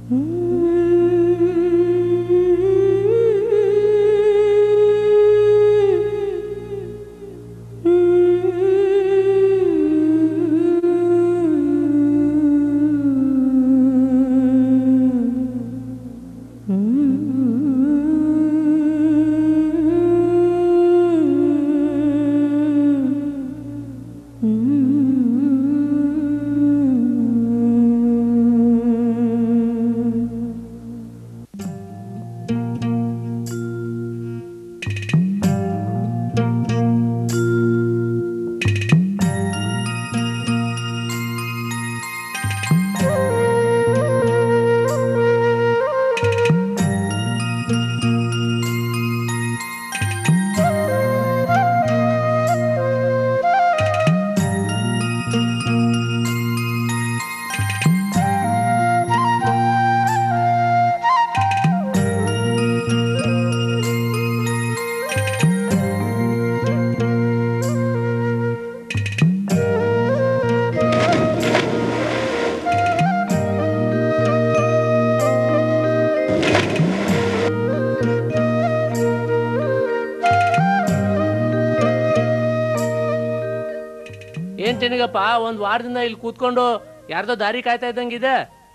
ಏನ್ ಚೆನ್ನಗಪ್ಪ ಒಂದ್ ವಾರದಿಂದ ಇಲ್ಲಿ ಕೂತ್ಕೊಂಡು ಯಾರ್ದೋ ದಾರಿ ಕಾಯ್ತಾ ಇದ್ದಂಗಿದೆ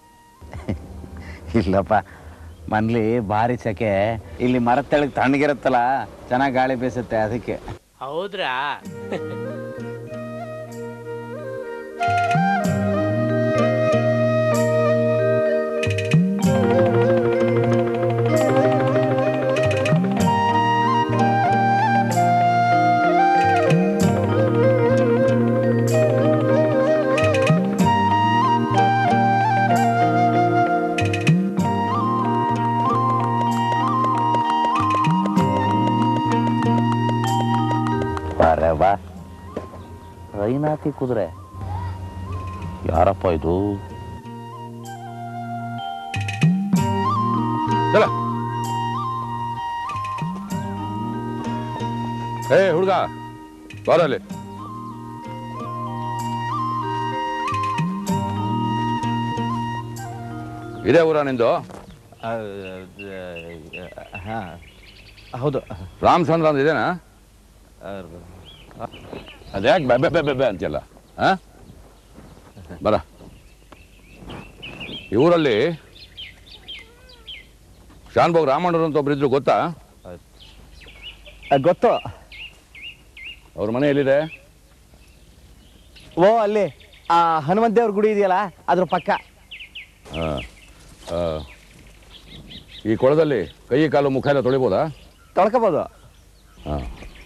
ಇಲ್ಲಪ್ಪ ಮನ್ಲಿ ಭಾರಿ ಸೆಕೆ ಇಲ್ಲಿ ಮರದ ತೆಳಗ್ ತಣ್ಣಗಿರುತ್ತಲ್ಲ ಚೆನ್ನಾಗಿ ಗಾಳಿ ಬೀಸುತ್ತೆ ಅದಕ್ಕೆ ಹೌದ್ರಾ ಬಾರೆ ಬಾ ರೈನಾತಿ ಕುದುರೆ ಯಾರಪ್ಪ ಇದು ಚಲ ಏ ಹುಡುಗ ಬಾರಲ್ಲಿ ಇದೇ ಊರ ನಿಂದು ಹಾ ಹೌದು ರಾಮಚಂದ್ರ ಅಂತ ಇದೇನಾ ಅದ್ಯಾಕೆ ಬೆ ಬೆ ಬೆ ಬೆ ಅಂತೆಲ್ಲ ಆ ಬರ ಈ ಊರಲ್ಲಿ ಶಾನ್ಭೋಗ್ ರಾಮಣ್ಣರು ಅಂತ ಒಬ್ರು ಇದ್ರು ಗೊತ್ತಾ ಗೊತ್ತು ಅವ್ರ ಮನೆ ಎಲ್ಲಿದೆ ಓ ಅಲ್ಲಿ ಆ ಹನುಮಂತ ದೇವ್ರ ಗುಡಿ ಇದೆಯಲ್ಲ ಅದ್ರ ಪಕ್ಕ ಆ, ಆ, ಈ ಕೊಳದಲ್ಲಿ ಕೈ ಕಾಲು ಮುಖ ಎಲ್ಲ ತೊಳಿಬೋದಾ ತೊಳ್ಕೊಬೋದು ಹಾಂ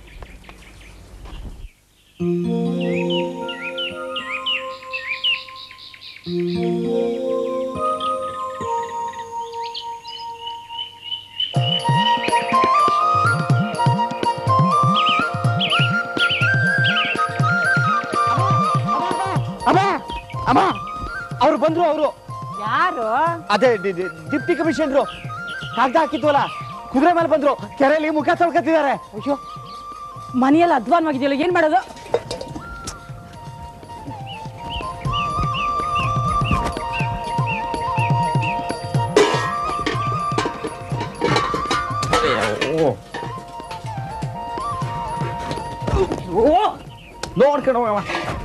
ಅಮ್ಮ ಅಮ್ಮ ಅವ್ರು ಬಂದ್ರು ಅವರು ಯಾರು ಅದೇ ಡಿಪ್ಟಿ ಕಮಿಷನರು ಕಾಗ್ದ ಹಾಕಿದ್ವಲ್ಲ ಕುದುರೆ ಮೇಲೆ ಬಂದ್ರು ಕೆರೆಯಲ್ಲಿ ಮುಖ ತೊಳ್ಕೊತಿದ್ದಾರೆ ಅಯ್ಯೋ ಮನೆಯಲ್ಲಿ ಅಧ್ವಾನವಾಗಿದೆಯಲ್ಲ ಏನ್ ಮಾಡೋದು ನೋಡ್ಕೊಂಡು ಹೋಗಮ್ಮ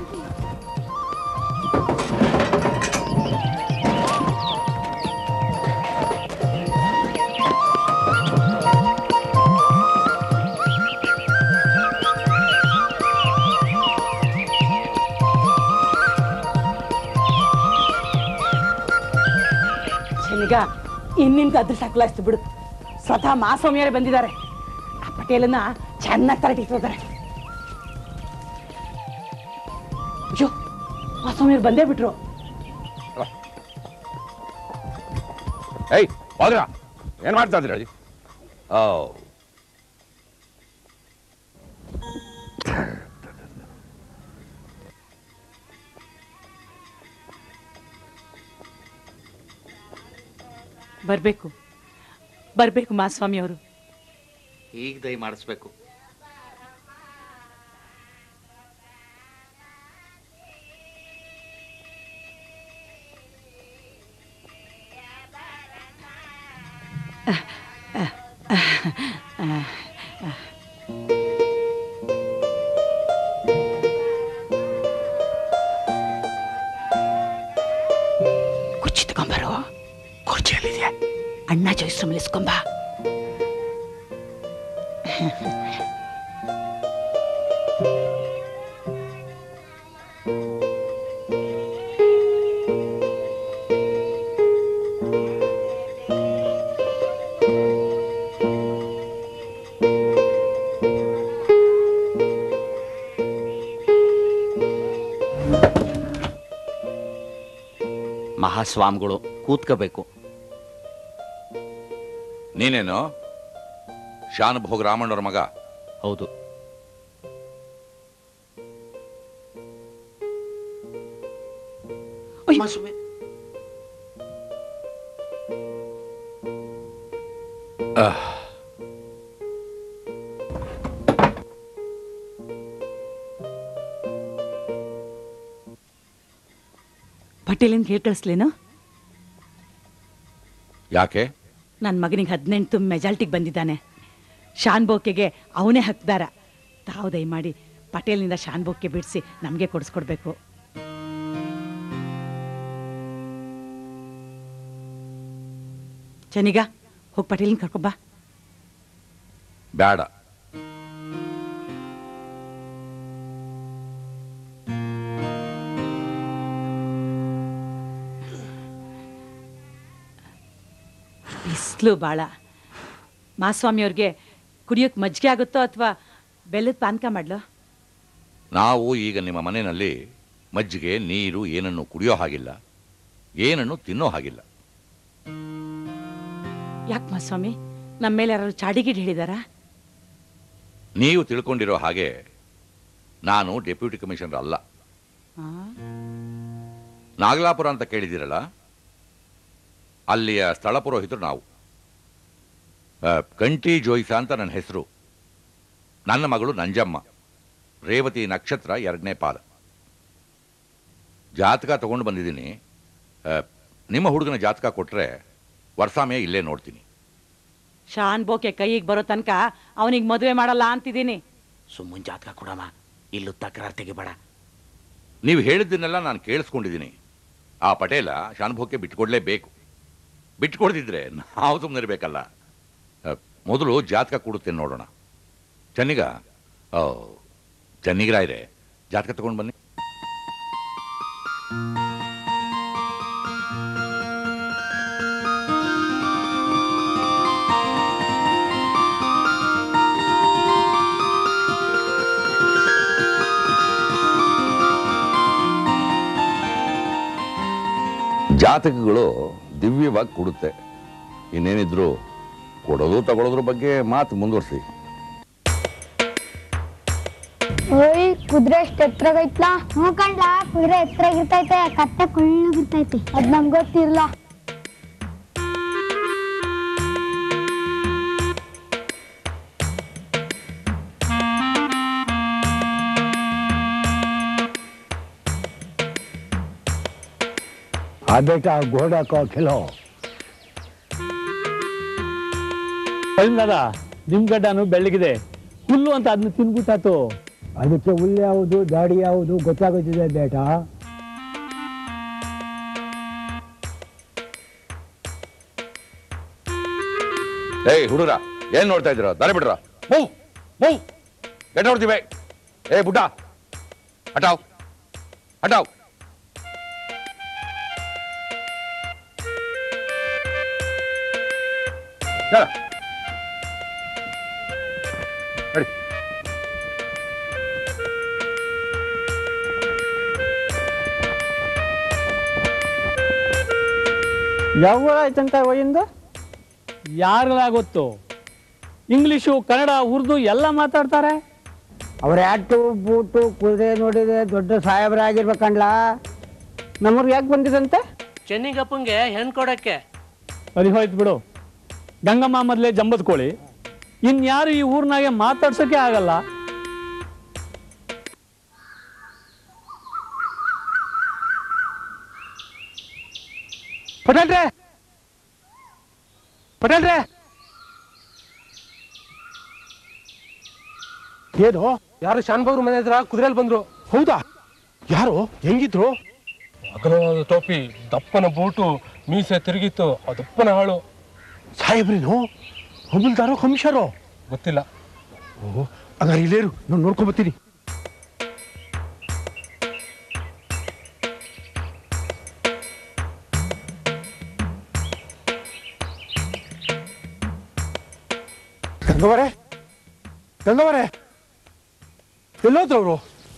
ಶನಿಗ ಇನ್ನಿಂದ ಅದ್ರ ಸಕಲಾಯಿಸ್ತು ಬಿಡು ಸ್ವತಃ ಮಾಸ್ವಾಮಿಯರೇ ಬಂದಿದ್ದಾರೆ ಆ ಪಟೇಲನ್ನ ಚೆನ್ನಾಗಿ ತರಟಿಸ್ತಿದ್ದಾರೆ ಅಯ್ಯೋ ಮಾಸ್ವಾಮಿಯರು ಬಂದೇ ಬಿಟ್ರು ಏಯ್ ಹೋದ್ರ ಏನು ಮಾಡ್ತಾ ಇದ್ದೀರಾ ಅಜ್ಜಿ ಓ ಬರ್ಬೇಕು ಬರ್ಬೇಕು ಮಾಸ್ವಾಮಿ ಅವರು ಈಗ ದಯ ಮಾಡಿಸ್ಬೇಕು ಕುರ್ಚಿ ತಗೊಂಬರು ಕುರ್ಚಿಯಲ್ಲಿದೆ ಅಣ್ಣ ಜೋಯಿಸ್ರು ಮಲಿಸ್ಕೊಂಬ ಮಹಾಸ್ವಾಮಿಗಳು ಕೂತ್ಕೋಬೇಕು ನೀನೇನು ಶಾನ್ ಭೋಗ್ ರಾಮಣ್ಣವ್ರ ಮಗ ಹೌದು ಪಟೇಲಿಂದ ಹೇಳಿ ಕಳಿಸ್ಲೇನು ಯಾಕೆ ನನ್ನ ಮಗನಿಗೆ ಹದಿನೆಂಟು ಮೆಜಾಲ್ಟಿಗೆ ಬಂದಿದ್ದಾನೆ ಶಾನ್ ಬೋಕೆಗೆ ಅವನೇ ಹಕ್ದಾರ ತಾವು ದಯಮಾಡಿ ಪಟೇಲ್ನಿಂದ ಶಾನ್ ಬೋಕೆ ಬಿಡಿಸಿ ನಮಗೆ ಕೊಡಿಸ್ಕೊಡ್ಬೇಕು ಚನಿಗ ಹೋಗಿ ಪಟೇಲಿನ ಕರ್ಕೊಬಾ ಬೇಡ ಬಿಸಿಲು ಭಾಳ ಮಾಸ್ವಾಮಿಯವ್ರಿಗೆ ಕುಡಿಯೋಕೆ ಮಜ್ಜಿಗೆ ಆಗುತ್ತೋ ಅಥವಾ ಬೆಲ್ಲದ ಪಾನಕ ಮಾಡ್ಲೋ ನಾವು ಈಗ ನಿಮ್ಮ ಮನೆಯಲ್ಲಿ ಮಜ್ಜಿಗೆ ನೀರು ಏನನ್ನು ಕುಡಿಯೋ ಹಾಗಿಲ್ಲ ಏನನ್ನು ತಿನ್ನೋ ಹಾಗಿಲ್ಲ ಯಾಕೆ ಮಾಸ್ವಾಮಿ ನಮ್ಮ ಮೇಲೆ ಯಾರು ಚಾಡಿಗಿಡ್ ಹೇಳಿದಾರಾ ನೀವು ತಿಳ್ಕೊಂಡಿರೋ ಹಾಗೆ ನಾನು ಡೆಪ್ಯೂಟಿ ಕಮಿಷನರ್ ಅಲ್ಲ ಆ? ನಾಗಲಾಪುರ ಅಂತ ಕೇಳಿದಿರಲ್ಲ ಅಲ್ಲಿಯ ಸ್ಥಳ ಪುರೋಹಿತರು ನಾವು ಆ, ಕಂಟಿ ಜೋಯಿಸ ಅಂತ ನನ್ನ ಹೆಸರು ನನ್ನ ಮಗಳು ನಂಜಮ್ಮ ರೇವತಿ ನಕ್ಷತ್ರ ಎರಡನೇ ಪಾದ ಜಾತಕ ತಗೊಂಡು ಬಂದಿದ್ದೀನಿ ಆ, ನಿಮ್ಮ ಹುಡುಗನ ಜಾತಕ ಕೊಟ್ಟರೆ ವರ್ಷಾಮೆ ಇಲ್ಲೇ ನೋಡ್ತೀನಿ ಶಾನ್ ಬೋಕೆ ಕೈಗೆ ಬರೋ ತನಕ ಅವನಿಗೆ ಮದುವೆ ಮಾಡಲ್ಲ ಅಂತಿದ್ದೀನಿ ಸುಮ್ಮನ್ ಜಾತಕ ಕೊಡಮ್ಮ ಇಲ್ಲೂ ತಕರಾರು ತೆಗಿಬೇಡ ನೀವು ಹೇಳಿದ್ದನ್ನೆಲ್ಲ ನಾನು ಕೇಳಿಸ್ಕೊಂಡಿದ್ದೀನಿ ಆ ಪಟೇಲ ಶಾನುಭೋಗಕ್ಕೆ ಬಿಟ್ಕೊಡ್ಲೇಬೇಕು ಬಿಟ್ಕೊಡ್ದಿದ್ರೆ ನಾವು ಸುಮ್ಮನಿರ್ಬೇಕಲ್ಲ ಅಹ್, ಮೊದಲು ಜಾತಕ ಕೊಡುತ್ತೇನೆ ನೋಡೋಣ ಚೆನ್ನಿಗ ಓ ಚೆನ್ನಿಗರಾಯ್ರೆ ಜಾತಕ ತಗೊಂಡು ಬನ್ನಿ ಜಾತಕಗಳು ದಿವ್ಯವಾಗಿ ಕೊಡುತ್ತೆ ಇನ್ನೇನಿದ್ರು ಕೊಡೋದು ತಗೊಳ್ಳೋದ್ರ ಬಗ್ಗೆ ಮಾತು ಮುಂದುವರಿಸಿ ಓಯ್ ಕುದುರೆ ಎಷ್ಟು ಎತ್ತರಾಗೈತ್ಲಾ ಹ್ಞೂ ಕಣ್ಲಾ ಕುದುರೆ ಎತ್ತರಾಗಿರ್ತೈತೆ ಕತ್ತೆ ಕುಳ್ಳಗಿರ್ತೈತೆ ಅದ್ ನಮ್ಗೆ ಗೊತ್ತಿರಲ್ಲ ಆ ಬೇಟ ಗೋಡಾಕೋ ಕಿಲೋ ಅದ ನಿಮ್ ಗಡ್ಡನು ಬೆಳ್ಳಗಿದೆ ಹುಲ್ಲು ಅಂತ ಅದನ್ನ ತಿನ್ಬಿಟ್ಟಾತು ಅದಕ್ಕೆ ಹುಲ್ಲು ಯಾವುದು ದಾಡಿ ಯಾವುದು ಗೊತ್ತಾಗುತ್ತಿದೆ ಬೇಟ ಏಯ್ ಹುಡುಗ್ರ ಏನ್ ನೋಡ್ತಾ ಇದ್ದೀರ ದಾರಿ ಬಿಡ್ರ ಮೂವ್ ಮೂವ್ ಎಟ್ ನೋಡ್ತೀವಿ ಏ ಬುಡ್ಡ ಹಟಾವ್ ಹಟಾವ್ ಚಲ. ನಡಿ. ಯಾವ ಆಯ್ತಂತ ವಯಿಂದ ಯಾರಿಗೆಲ್ಲ ಗೊತ್ತು ಇಂಗ್ಲಿಷು ಕನ್ನಡ ಉರ್ದು ಎಲ್ಲ ಮಾತಾಡ್ತಾರೆ ಅವ್ರ ಆಟು ಬೂಟು ಕುದುರೆ ನೋಡಿದ್ರೆ ದೊಡ್ಡ ಸಾಹೇಬರಾಗಿರ್ಬೇಕಂಡ್ಲ ನಮ್ಮವ್ರಿಗೆ ಯಾಕೆ ಬಂದಿದಂತೆ ಚೆನ್ನಿಗಪ್ಪಂಗೆ ಹೆಣ್ ಕೊಡಕ್ಕೆ ಅದು ಹೋಯ್ತು ಬಿಡು ಗಂಗಮ್ಮ ಮೊದಲೇ ಜಂಬದ ಕೋಳಿ ಇನ್ಯಾರು ಈ ಊರ್ನಾಗೆ ಮಾತಾಡ್ಸೋಕೆ ಆಗಲ್ಲ ಪಟೇಲ್ರೆ ಪಟೇಲ್ರೆ ಏನು ಯಾರು ಶಾನ್ಭಾಗ್ರ ಮನೆ ಹತ್ರ ಕುದುರೆಲ್ ಬಂದ್ರು ಹೌದಾ ಯಾರು ಹೆಂಗಿದ್ರು ಅಗಲವಾದ ಟೋಪಿ ದಪ್ಪನ ಬೂಟು ಮೀಸೆ ತಿರುಗಿತ್ತು ಆ ದಪ್ಪನ ಹಾಳು ಸಾಹೇಬ್ರೇನು ಹಮಲ್ದಾರೋ ಕಮಿಷನರೋ ಗೊತ್ತಿಲ್ಲ ಓ ಹಂಗಾರೆ ಇಲ್ಲೇರು ನಾನು ನೋಡ್ಕೊಂಬತ್ತೀನಿ ಗಂಗವರೇ ಗಂಗವರೇ ಎಲ್ಲೋದ್ರು ಅವರು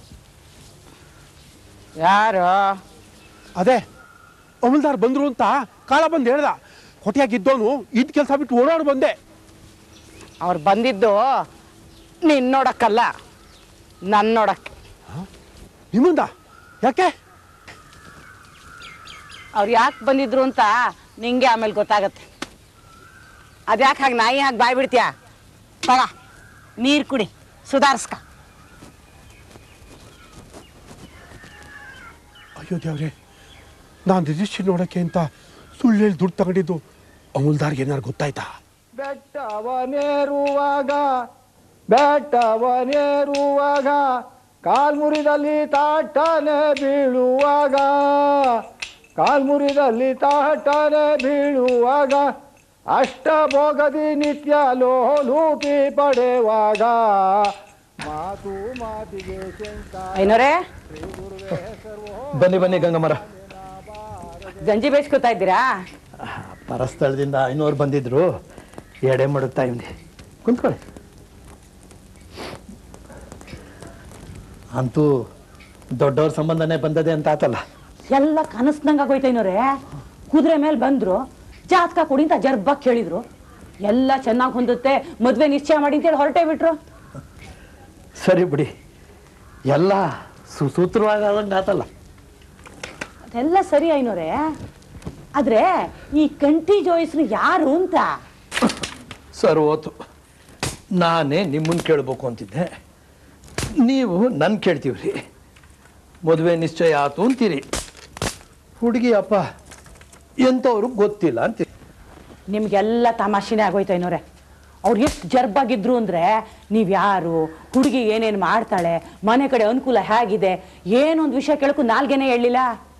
ಯಾರು ಅದೇ ಅಮಲ್ದಾರ್ ಬಂದ್ರು ಅಂತ ಕಾಳ ಬಂದು ಹೇಳ್ದ ಕೊಟ್ಟಿಯಾಗಿದ್ದವನು ಇದ್ ಕೆಲಸ ಬಿಟ್ಟು ಓಡಾಡ್ ಬಂದೆ ಅವ್ರು ಬಂದಿದ್ದು ನಿನ್ ನೋಡಕ್ಕಲ್ಲ ನನ್ ನೋಡಕ್ಕೆ ನಿಮ್ಮಂದ ಯಾಕೆ ಅವ್ರು ಯಾಕೆ ಬಂದಿದ್ರು ಅಂತ ನಿಂಗೆ ಆಮೇಲೆ ಗೊತ್ತಾಗತ್ತೆ ಅದ್ಯಾಕೆ ಹಾಗೆ ನಾಯಿ ಹಾಗೆ ಬಾಯ್ ಬಿಡ್ತೀಯ ತಗ ನೀರು ಕುಡಿ ಸುಧಾರಿಸ್ಕ ಅಯ್ಯೋ ದೇವ್ರೆ ನಾನು ರಿಜಿಸ್ಟ್ರಿ ನೋಡಕ್ಕೆ ಅಂತ ಸುಳ್ಳು ಹೇಳಿ ದುಡ್ಡು ತಗೊಂಡಿದ್ದು ಅಮೂಲ್ದಾರ್ಗೆ ಏನಾರು ಗೊತ್ತಾಯ್ತಾ ಬೆಟ್ಟವನೇರುವಾಗ ಬೆಟ್ಟವನೇರುವಾಗ ಕಾಲ್ಮುರಿದಲ್ಲಿ ತಾಟನೆ ಬೀಳುವಾಗ ಕಾಲ್ಮುರಿದಲ್ಲಿ ತಾಟನೆ ಬೀಳುವಾಗ ಅಷ್ಟಭೋಗದಿ ನಿತ್ಯ ಲೋಲೂಪಿ ಪಡೆವಾಗ ಮಾತು ಮಾತಿಗೆ ಶಂಕ ಐನೋರೇ ಬನ್ನಿ ಬನ್ನಿ ಗಂಗಮ್ಮರ ಗಂಜಿ ಬೇಯಿಸ್ಕೊತಾ ಇದ್ದೀರಾ ಪರಸ್ಥಳದಿಂದ ಐನೂರು ಬಂದಿದ್ರು ಎಡೆ ಮಡುತ್ತಾ ಇವ್ನಿ ಕುಂತ್ಕೊಳ್ಳಿ ಅಂತೂ ದೊಡ್ಡವ್ರ ಸಂಬಂಧನೇ ಬಂದದೆ ಅಂತ ಆತಲ್ಲ ಎಲ್ಲ ಕನಸ್ನಂಗ ಆಗೋಯ್ತು ಐನೋರೇ ಕುದುರೆ ಮೇಲೆ ಬಂದ್ರು ಜಾತಕ ಕೊಡಿ ಅಂತ ಜರ್ಬಾಗ್ ಕೇಳಿದ್ರು ಎಲ್ಲ ಚೆನ್ನಾಗಿ ಹೊಂದುತ್ತೆ ಮದ್ವೆ ನಿಶ್ಚಯ ಮಾಡಿ ಅಂತೇಳಿ ಹೊರಟೇ ಬಿಟ್ರು ಸರಿ ಬಿಡಿ ಎಲ್ಲ ಸುಸೂತ್ರವಾಗಂಗೆ ಆತಲ್ಲ ಅದೆಲ್ಲ ಸರಿ ಐನೋರೇ ಆದ್ರೆ ಈ ಕಂಠಿ ಜೋಯಿಸ್ರು ಯಾರು ಅಂತ ಸರ್ ಹೋತು ನಾನೇ ನಿಮ್ಮನ್ನು ಕೇಳಬೇಕು ಅಂತಿದ್ದೆ ನೀವು ನನ್ನ ಕೇಳ್ತೀವ್ರಿ ಮದುವೆ ನಿಶ್ಚಯ ಆತು ಅಂತೀರಿ ಹುಡುಗಿ ಅಪ್ಪ ಎಂಥವ್ರು ಗೊತ್ತಿಲ್ಲ ಅಂತೀರಿ ನಿಮ್ಗೆಲ್ಲ ತಮಾಷೆನೇ ಆಗೋಯ್ತು ಐನೋರೆ ಅವ್ರು ಎಷ್ಟು ಜರ್ಬಾಗಿದ್ರು ಅಂದ್ರೆ ನೀವ್ ಯಾರು ಹುಡುಗಿ ಏನೇನು ಮಾಡ್ತಾಳೆ ಮನೆ ಕಡೆ ಅನುಕೂಲ ಹೇಗಿದೆ ಏನೊಂದು ವಿಷಯ ಕೇಳಕ್ಕೂ ನಾಲ್ಗೆನೇ ಹೇಳಿಲ್ಲ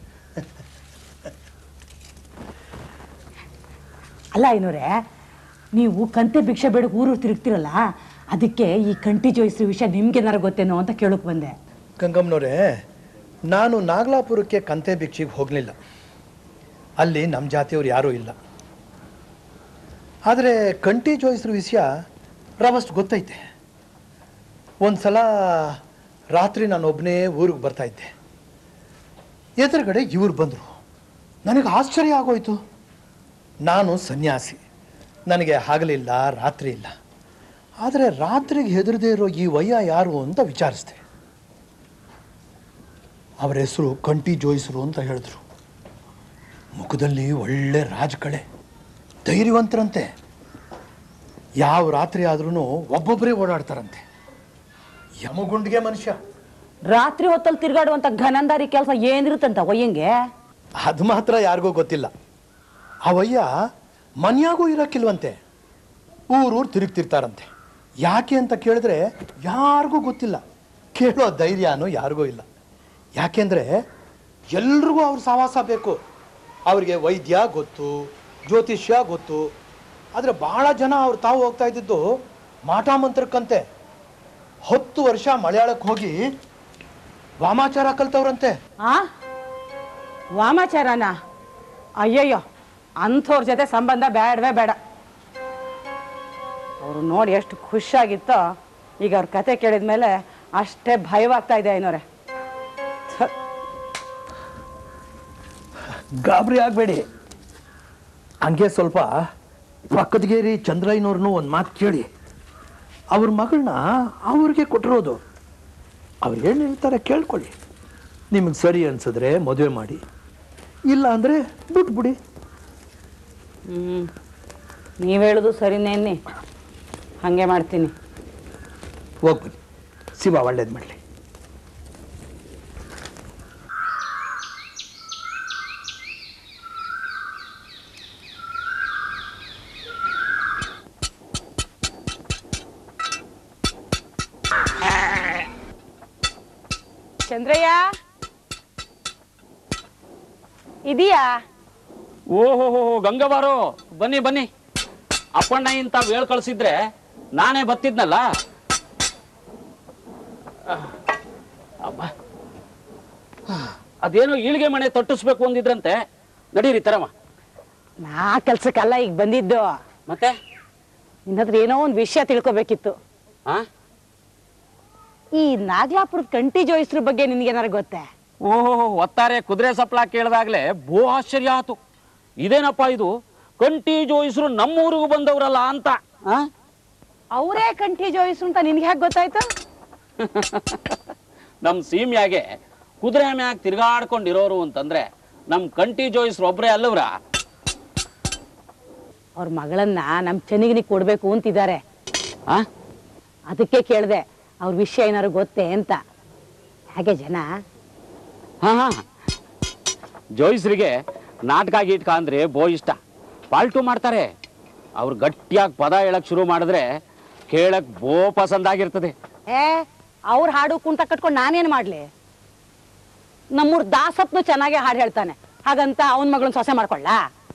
ಅಲ್ಲ ಐನೋರೆ ನೀವು ಕಂತೆ ಭಿಕ್ಷೆ ಬೇಡಕ್ ಊರು ತಿರುಗ್ತಿರಲ್ಲ ಅದಕ್ಕೆ ಈ ಕಂಟಿ ಜೋಯಿಸ್ರ ವಿಷಯ ನಿಮ್ಗೇನಾರು ಗೊತ್ತೇನೋ ಅಂತ ಕೇಳಕ್ ಬಂದೆ ಗಂಗಮ್ಮನವರೇ ನಾನು ನಾಗಲಾಪುರಕ್ಕೆ ಕಂತೆ ಭಿಕ್ಷಿಗೆ ಹೋಗಲಿಲ್ಲ ಅಲ್ಲಿ ನಮ್ಮ ಜಾತಿಯವ್ರು ಯಾರೂ ಇಲ್ಲ ಆದರೆ ಕಂಟಿ ಜೋಯಿಸ್ರ ವಿಷಯ ರವಷ್ಟು ಗೊತ್ತೈತೆ ಒಂದು ಸಲ ರಾತ್ರಿ ನಾನು ಒಬ್ಬನೇ ಊರಿಗೆ ಬರ್ತಾ ಇದ್ದೆ ಎದುರುಗಡೆ ಇವ್ರು ಬಂದರು ನನಗೆ ಆಶ್ಚರ್ಯ ಆಗೋಯ್ತು ನಾನು ಸನ್ಯಾಸಿ ನನಗೆ ಹಗಲಿಲ್ಲ ರಾತ್ರಿ ಇಲ್ಲ ಆದರೆ ರಾತ್ರಿಗೆ ಹೆದರದೇ ಇರೋ ಈ ವಯ್ಯ ಯಾರು ಅಂತ ವಿಚಾರಿಸಿದೆ ಅವರ ಹೆಸರು ಕಂಟಿ ಜೋಯಿಸರು ಅಂತ ಹೇಳಿದ್ರು ಮುಖದಲ್ಲಿ ಒಳ್ಳೆ ರಾಜಕಳೆ ಧೈರ್ಯವಂತರಂತೆ ಯಾವ ರಾತ್ರಿ ಆದ್ರೂ ಒಬ್ಬೊಬ್ಬರೇ ಓಡಾಡ್ತಾರಂತೆ ಯಮಗುಂಡಿಗೆ ಮನುಷ್ಯ ರಾತ್ರಿ ಹೊತ್ತಲ್ಲಿ ತಿರ್ಗಾಡುವಂತ ಘನಂದಾರಿ ಕೆಲಸ ಏನಿರುತ್ತಂತ ಒಯ್ಯಂಗೆ ಅದು ಮಾತ್ರ ಯಾರಿಗೂ ಗೊತ್ತಿಲ್ಲ ಅವಯ್ಯ ಮನ್ಯಾಗೂ ಇರೋಕ್ಕಿಲ್ವಂತೆ ಊರೂರು ತಿರುಗ್ತಿರ್ತಾರಂತೆ ಯಾಕೆ ಅಂತ ಕೇಳಿದ್ರೆ ಯಾರಿಗೂ ಗೊತ್ತಿಲ್ಲ ಕೇಳೋ ಧೈರ್ಯನೂ ಯಾರಿಗೂ ಇಲ್ಲ ಯಾಕೆಂದ್ರೆ ಎಲ್ರಿಗೂ ಅವ್ರ ಸಹವಾಸ ಬೇಕು ಅವರಿಗೆ ವೈದ್ಯ ಗೊತ್ತು ಜ್ಯೋತಿಷ್ಯ ಗೊತ್ತು ಆದರೆ ಬಹಳ ಜನ ಅವ್ರು ತಾವು ಹೋಗ್ತಾ ಇದ್ದಿದ್ದು ಮಾಟ ಮಂತ್ರಕ್ಕಂತೆ ಹತ್ತು ವರ್ಷ ಮಲಯಾಳಕ್ಕೆ ಹೋಗಿ ವಾಮಾಚಾರ ಕಲ್ತವ್ರಂತೆ ಆ ವಾಮಾಚಾರನ ಅಯ್ಯಯ್ಯೋ ಅಂಥವ್ರ ಜೊತೆ ಸಂಬಂಧ ಬೇಡವೇ ಬೇಡ ಅವರು ನೋಡಿ ಎಷ್ಟು ಖುಷಿಯಾಗಿತ್ತೋ ಈಗ ಅವ್ರ ಕತೆ ಕೇಳಿದ ಮೇಲೆ ಅಷ್ಟೇ ಭಯವಾಗ್ತಾ ಇದೆ ಏನೋರೆ ಗಾಬರಿ ಆಗಬೇಡಿ ಹಂಗೆ ಸ್ವಲ್ಪ ಪಕ್ಕದಗೇರಿ ಚಂದ್ರಯ್ಯನವ್ರನ್ನೂ ಒಂದು ಮಾತು ಕೇಳಿ ಅವ್ರ ಮಗಳನ್ನ ಅವ್ರಿಗೆ ಕೊಟ್ಟಿರೋದು ಅವ್ರು ಏನು ಹೇಳ್ತಾರೆ ಕೇಳ್ಕೊಳ್ಳಿ ನಿಮಗೆ ಸರಿ ಅನ್ಸಿದ್ರೆ ಮದುವೆ ಮಾಡಿ ಇಲ್ಲ ಅಂದರೆ ಬಿಟ್ಬಿಡಿ ಹ್ಞೂ ನೀವು ಹೇಳೋದು ಸರಿನೇನಿ ಹಾಗೆ ಮಾಡ್ತೀನಿ ಹೋಗ್ಬನ್ನಿ ಶಿವ ಒಳ್ಳೇದು ಮಾಡಲಿ ಆ ಚಂದ್ರಯ್ಯ ಇದೀಯಾ ಓಹೋ ಗಂಗವಾರು ಬನ್ನಿ ಬನ್ನಿ ಅಪ್ಪಣ್ಣ ಇಂತ ವೇಳ್ ಕಳ್ಸಿದ್ರೆ ನಾನೇ ಬತ್ತಿದ್ನಲ್ಲ ಅಬ್ಬ. ಅದೇನೋ ಈಳಿಗೆ ಮನೆ ತೊಟ್ಟಿಸ್ಬೇಕು ಅಂದಿದ್ರಂತೆ ನಡೀರಿ ತರಮ್ಮ ನಾ ಕೆಲ್ಸಕ್ಕಲ್ಲ ಈಗ ಬಂದಿದ್ದು ಮತ್ತೆ ನಿನ್ನ ಹತ್ರ ಏನೋ ಒಂದು ವಿಷಯ ತಿಳ್ಕೊಬೇಕಿತ್ತು ಹಾ ಈ ನಾಗ್ಲಾಪುರದ ಕಂಟಿ ಜೋಯಿಸ್ರ ಬಗ್ಗೆ ನಿನ್ಗೇನಾರು ಗೊತ್ತೇ ಓಹೋ ಒತ್ತಾರೆ ಕುದುರೆ ಸಪ್ಲ ಕೇಳಿದಾಗ್ಲೇ ಭೂ ಆಶ್ಚರ್ಯ ಆತು ಇದೇನಪ್ಪ ಇದು ಕಂಟಿ ಜೋಯಿಸ್ರು ನಮ್ಮೂರಿಗೂ ಬಂದವರಲ್ಲ ಅಂತ ಆ? ಅವರೇ ಕಂಟಿ ಜೋಯಿಸ್ರು ಅಂತ ನಿನ್ಗೆ ಹೇಗೆ ಗೊತ್ತಾಯ್ತು ನಮ್ ಸೀಮ್ಯಾಗೆ ಕುದುರೆ ಮ್ಯಾಗ ತಿರ್ಗಾಡ್ಕೊಂಡಿರೋರು ಅಂತಂದ್ರೆ ನಮ್ ಕಂಟಿ ಜೋಯಿಸ್ರು ಒಬ್ರೇ ಅಲ್ಲವ್ರ ಅವ್ರ ಮಗಳನ್ನ ನಮ್ ಚೆನ್ನಿಗಿನಿಗೆ ಕೊಡ್ಬೇಕು ಅಂತಿದ್ದಾರೆ ಆ ಅದಕ್ಕೆ ಕೇಳಿದೆ ಅವ್ರ ವಿಷಯ ಏನಾರು ಗೊತ್ತೇ ಅಂತ ಹಾಗೆ ಜನ ಹಾ ಹಾ ಜೋಯಿಸ್ರಿಗೆ ನಾಟಕ ಗೀಟ್ಕ ಅಂದ್ರೆ ಬೋ ಇಷ್ಟ ಪಾಲ್ಟು ಮಾಡ್ತಾರೆ ಅವ್ರು ಗಟ್ಟಿಯಾಗಿ ಪದ ಹೇಳಕ್ ಶುರು ಮಾಡಿದ್ರೆ ಕೇಳಕ್ ಬೋ ಪಸಂದಾಗಿರ್ತದೆ ಏ ಅವ್ರ ಹಾಡು ಕುಂಟ ಕಟ್ಕೊಂಡು ನಾನೇನ್ ಮಾಡ್ಲಿ ನಮ್ಮೂರ್ ದಾಸಪ್ನು ಚೆನ್ನಾಗಿ ಹಾಡು ಹೇಳ್ತಾನೆ ಹಾಗಂತ ಅವನ ಮಗಳನ್ನ ಸೊಸೆ ಮಾಡ್ಕೊಳ್ಳ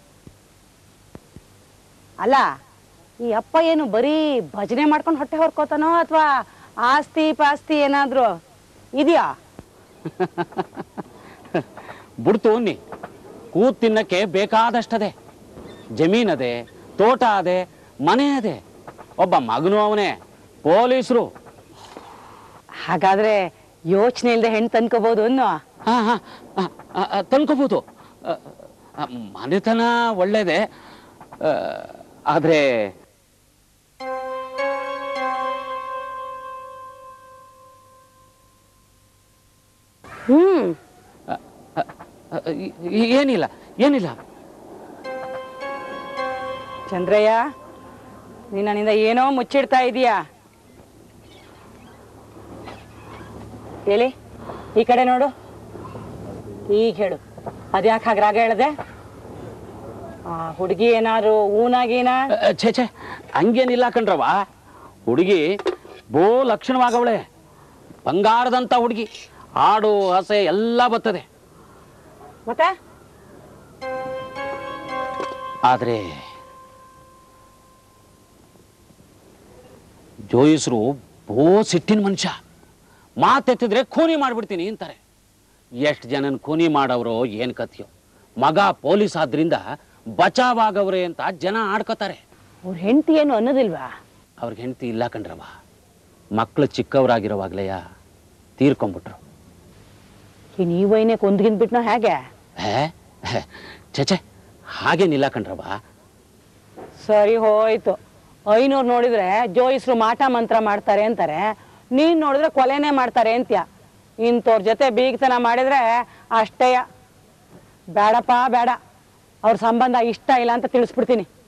ಅಲ್ಲ ಈ ಅಪ್ಪ ಏನು ಬರೀ ಭಜನೆ ಮಾಡ್ಕೊಂಡು ಹೊಟ್ಟೆ ಹೊರ್ಕೋತಾನೋ ಅಥವಾ ಆಸ್ತಿ ಪಾಸ್ತಿ ಏನಾದ್ರು ಇದೆಯಾ ಬಿಡ್ತು ಅನ್ನಿ ಕೂತ್ ತಿನ್ನಕ್ಕೆ ಬೇಕಾದಷ್ಟದೆ ಜಮೀನದೆ ತೋಟ ಅದೆ ಮನೆ ಅದೆ ಒಬ್ಬ ಮಗನು ಅವನೇ ಪೊಲೀಸರು ಹಾಗಾದ್ರೆ ಯೋಚನೆ ಇಲ್ಲದೆ ಹೆಣ್ಣು ತಂದ್ಕೋಬಹುದು ಅನ್ನೋ ಹಾ ಹಾ ಆ, ಆ, ಆ, ತಂದ್ಕೋಬೋದು ಆ, ಆ, ಮನೆತನ ಒಳ್ಳೇದೆ ಆ, ಆದ್ರೆ ಹ್ಮ್ ಆ, ಆ, ಆ, ಈ- ಈ- ಏನಿಲ್ಲ ಏನಿಲ್ಲ ಚಂದ್ರಯ್ಯ ನೀನ್ ನನ್ನಿಂದ ಏನೋ ಮುಚ್ಚಿಡ್ತಾ ಇದೀಯಾ ಹೇಳಿ ಈ ಕಡೆ ನೋಡು ಈಗ ಹೇಳು ಅದ್ಯಾಕೆ ಹಾಗೆ ರಾಗ ಹೇಳ್ದೆ ಆ ಹುಡುಗಿ ಏನಾದ್ರು ಊನಾಗೀನಾ ಆ, ಛೇ ಛೇ ಹಂಗೇನಿಲ್ಲ ಕಣ್ರವ ಹುಡುಗಿ ಬೋ ಲಕ್ಷಣವಾಗವಳೆ ಬಂಗಾರದಂತ ಹುಡುಗಿ ಹಾಡು ಹಸೆ ಎಲ್ಲ ಬರ್ತದೆ ಮತ್ತೆ ಆದ್ರೆ ಜೋಯಿಸ್ರು ಬೋ ಸಿಟ್ಟಿನ ಮನುಷ್ಯ ಮಾತೆತ್ತಿದ್ರೆ ಖೂನಿ ಮಾಡ್ಬಿಡ್ತೀನಿ ಅಂತಾರೆ ಎಷ್ಟು ಜನನ್ ಖೂನಿ ಮಾಡವ್ರೋ ಏನ್ ಕಥೆಯೋ ಮಗ ಪೊಲೀಸ್ ಆದ್ರಿಂದ ಬಚಾವಾಗವ್ರೆ ಅಂತ ಜನ ಆಡ್ಕೋತಾರೆ ಅವ್ರ ಹೆಂಡತಿ ಏನು ಅನ್ನೋದಿಲ್ವಾ ಅವ್ರಿಗೆ ಹೆಂಡತಿ ಇಲ್ಲ ಕಣ್ರವ ಮಕ್ಕಳು ಚಿಕ್ಕವರಾಗಿರೋವಾಗ್ಲೆಯ ತೀರ್ಕೊಂಡ್ಬಿಟ್ರು ಈ ನೀವೈನೇ ಕೊಂದ್ಗಿಂದ್ಬಿಟ್ನೋ ಹೇಗೆ ಹೇ ಹೇ, ಛೆ ಛೆ ಹಾಗೇನಿಲ್ಲ ಕಣ್ರವ ಸರಿ ಹೋಯ್ತು ಐನೂರು ನೋಡಿದ್ರೆ ಜೋಯಿಸ್ರು ಮಾಟ ಮಂತ್ರ ಮಾಡ್ತಾರೆ ಅಂತಾರೆ ನೀನ್ ನೋಡಿದ್ರೆ ಕೊಲೆನೇ ಮಾಡ್ತಾರೆ ಅಂತ್ಯ ಇಂಥವ್ರ ಜೊತೆ ಬೀಗತನ ಮಾಡಿದ್ರೆ ಅಷ್ಟೇಯ ಬೇಡಪ್ಪ ಬೇಡ ಅವ್ರ ಸಂಬಂಧ ಇಷ್ಟ ಇಲ್ಲ ಅಂತ ತಿಳಿಸ್ಬಿಡ್ತೀನಿ